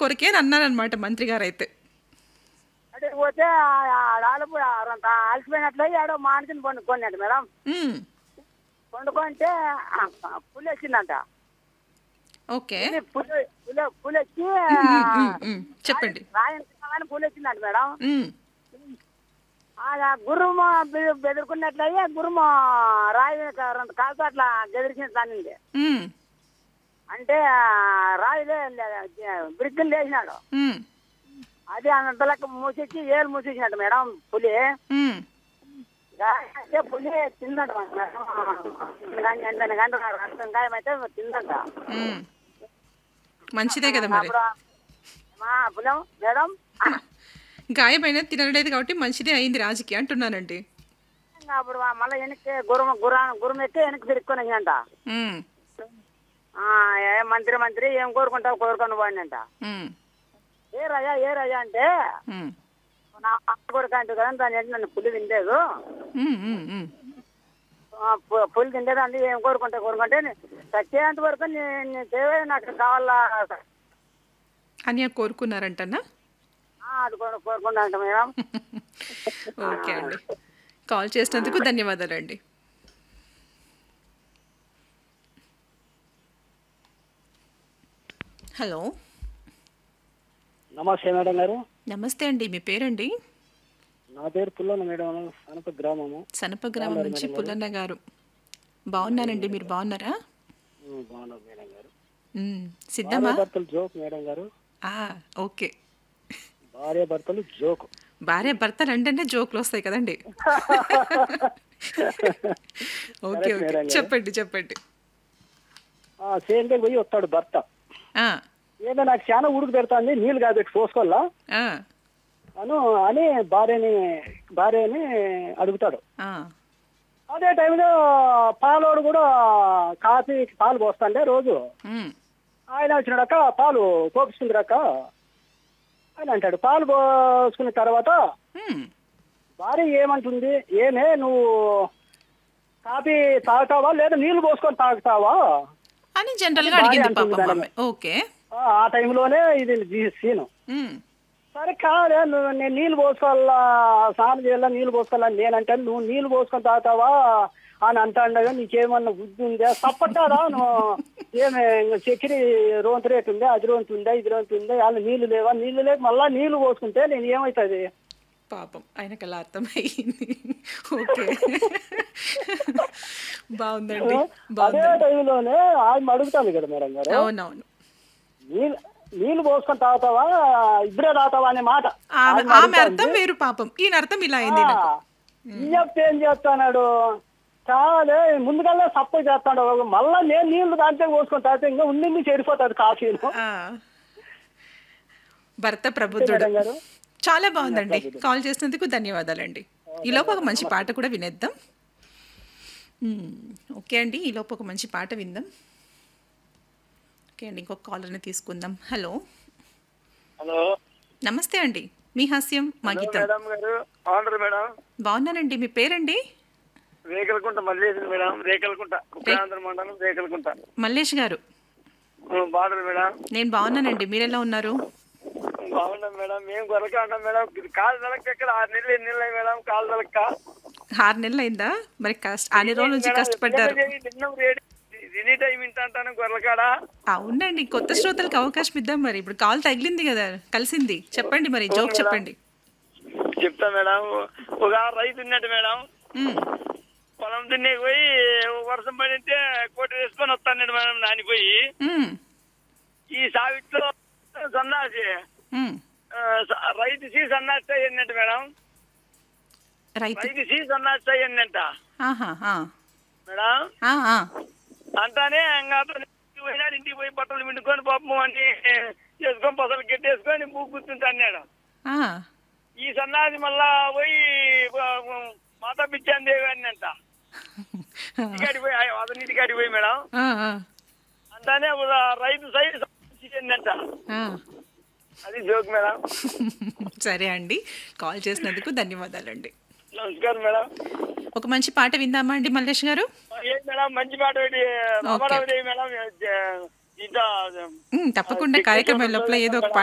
కొరికే అని అన్నారనమాట మంత్రి గారు అయితే అంటే పోతే ఆడపు అంత అలసిపోయినట్లు ఆడో మానుకుని పండుకోండి మేడం మ్మ్. పండుకుంటే పులి వచ్చిందంట ఓకే పులి పులి పులి పులి వచ్చి మ్మ్, మ్మ్, మ్మ్. చెప్పండి రాయని పులి వచ్చిందంట మేడం మ్మ్. ఆ గుర్రము బె- బెదిరుకున్నట్లయి గుర్రము రాయి రెండు కాలుతో అట్లా గెదిరిచిన దానింది మ్మ్. అంటే ఆ రాయిలే బ్రిక్కులు లేచినాడు మ్మ్. అది అంతలక్క మూసేసి ఏలు మూసేసినట్టు మేడం పులి మ్మ్. అంటే పులి తిందంట మేడం గంట గంట రక్తం గాయం అయితే తిందంట మ్మ్. మంచిదే కదా మరి అప్పుడు మా పులం మేడం గాయమైన తినలేదు కాబట్టి మంచిదే అయింది రాజుకి అంటున్నానండి ఇంకా అప్పుడు మళ్ళీ వెనక్కి గుర్రం గుర్ర గుర్రం ఎక్కి వెనక్కి తిరుక్కొని అంట మ్మ్. ఏ మంత్రి మంత్రి ఏం కోరుకుంటావు కోరుకొని పోండి అంట మ్మ్. ఏ రయ్యా ఏ రయ్యా అంటే మ్మ్. నా అక్క కొడుకు అంటే కదా దాని ఏంటి నన్ను పులి తింటేదు మ్మ్, మ్మ్, మ్మ్. ఆ, పు- పులి తింటేది అంటే ఏం కోరుకుంటా కోరుకుంటే నీ- చచ్చేంత వరకు నీ నీ దేవే నాకు కావాలా అని కోరుకున్నారంటనా ఆ, అది కోరు- కోరుకుంటా అంట మేడం ఓకే అండి కాల్ చేసినందుకు ధన్యవాదాలండి హలో నమస్తే మేడం గారు నమస్తే అండి మీ పేరండి నా పేరు పుల్లన్న మేడం అనప గ్రామము సనప గ్రామం నుంచి పుల్లన్న గారు బాగున్నానండి మీరు బాగున్నారా ఉమ్, బాగున్నారు మేడం గారు మ్మ్. సిద్ధమా భార్య భర్తలు జోక్ మేడం గారు ఆ, ఓకే భార్య భర్తలు జోక్ భార్య భర్తలు అంటేనే జోకులు వస్తాయి కదండి ఓకే ఓకే చెప్పండి చెప్పండి సేంటే పోయి వస్తాడు భర్త ఆ, ఏదో నాకు చాలా ఉడుకు పెడతాంది నీళ్ళు కాబట్టి పోసుకోవాలా ఆ, అను అని భార్యని భార్యని అడుగుతాడు ఆ, అదే టైంలో పాలోడు కూడా కాఫీ పాలు పోస్తాండే రోజు మ్మ్. ఆయన వచ్చినాడక్క పాలు పోపిస్తుందిరక్క అని అంటాడు పాలు పోసుకున్న తర్వాత మ్మ్. భార్య ఏమంటుంది ఏమే నువ్వు కాఫీ తాగుతావా లేదా నీళ్లు పోసుకొని తాగుతావా అని జనరల్ గా భార్య అడిగింది అంటుంది పాపం మేడం. ఆమె ఓకే ఆ, ఆ టైంలోనే ఇది ఈ సీను మ్మ్. సరే కాదే నువ్వు నేను నీళ్లు పోసుకోవాలా స్నానం చేయాలా నీళ్లు పోసుకోవాలా నేనంటే నువ్వు నీళ్లు పోసుకొని తాగుతావా అని అంటాడు నీకేమన్నా బుద్ధి ఉందా తప్పట్టారా నువ్వు ఏమి చక్కెర రోంత రేటు ఉందా అది రోంత ఉందా ఇది రోంత ఉందా వాళ్ళు నీళ్లు లేవా నీళ్లు లేక మళ్ళా నీళ్లు పోసుకుంటే నేను ఏమవుతుంది పాపం ఆయనకు అలా అర్థమైంది ఓకే బాగుందండి అదే బాగుంది టైంలోనే ఆయన అడుగుతాను కదా మేడం గారు అవునవును నీళ్ళు నీళ్లు పోసుకొని తాగుతావా ఇప్పుడే తాగుతావా అనే మాట ఆమె ఆయన ఆమె అడుగుతాంది. అర్థం వేరు పాపం ఈయన అర్థం ఇలా అయింది నాకు ఇయ్యప్ప ఏం చేస్తాడు చాలా ముందుకల్లా సపోర్ట్ చేస్తాడు మళ్ళా నేను నీళ్లు దాంట్లో పోసుకొని తాగితే ఇంకా ఉండింది చెడిపోతాడు కాఫీను ఆ. భర్త ప్రబుద్ధుడు మేడం గారు. చాలా బాగుందండి కాల్ చేసినందుకు ధన్యవాదాలండి ఈలోపు ఒక మంచి పాట కూడా వినేద్దాం మ్మ్. ఓకే అండి ఈలోపు ఒక మంచి పాట విందాం ఓకే అండి ఇంకొక కాలర్ని తీసుకుందాం హలో హలో నమస్తే అండి మీ హాస్యం మా గీతం మేడం గారు బాగుంటారు మేడం బాగున్నానండి మీ పేరండి రేకలకుంట మల్లేశ్వరి మేడం రేకలకుంట ఉత్తరాంధ్ర మండలం రేకలకుంట మల్లేష్ గారు ఉం, బాగుంటారు మేడం నేను బాగున్నానండి మీరు ఎలా ఉన్నారు బాగున్నాం మేడం మేము గొర్రెక అంటాం మేడం ఇది కాలు తలక్క ఎక్కడ ఆరు నెలలు ఎన్ని నెలలు అయ్యాయి మేడం కాలు తలక్క ఆరు నెలలు అయిందా మరి కష్ట అన్ని రోజుల నుంచి కష్టపడ్డారు ఎనీ టైం ఇంత అంటాను గొర్రెకాడ అవునండి కొత్త శ్రోతలకు అవకాశం ఇద్దాం మరి ఇప్పుడు కాల్ తగిలింది కదా కలిసింది చెప్పండి మరి జోక్ చెప్పండి చెప్తా మేడం ఒక రైతు ఉన్నట్టు మేడం మ్మ్. పొలం దున్నే పోయి వర్షం పడితే కోటి వేసుకొని వస్తాను మేడం నానిపోయి మ్మ్. ఈ సావిట్లో సన్నాసి మ్మ్. ఆ, స- రైతు సీ సన్నాసి అయ్యిందంట మేడం రైతు రైతు సీ సన్నాసి అయ్యిందంట ఆహా ఆ. మేడం ఆ, ఆ. అంటానే ఇంకా అతను ఇంటికి పోయినాడు ఇంటికి పోయి బట్టలు పిండుకొని పాపం అన్ని చేసుకొని పసలు కెట్టేసుకొని బూ కూర్చుంటా అన్నాడు ఆ. ఈ సన్నాసి మళ్ళా పోయి మాతా పిచ్చాను దేవి అన్నంట ఇంటికాడికి పోయి ఆ- అతని ఇంటికాడికి పోయి మేడం ఆ, ఆ. అంటానే ఒక రైతు సైడ్ అంట ఆ. అది జోక్ మేడం సరే అండి కాల్ చేసినందుకు ధన్యవాదాలండి నమస్కారం మేడం ఒక మంచి పాట విందామా అండి మల్లేష్ గారు ఏం మేడం మంచి మాట ఒకటి రమణావతి మేడం ఇంత మ్మ్, తప్పకుండా కార్యక్రమం లోపల ఏదో ఒక పాట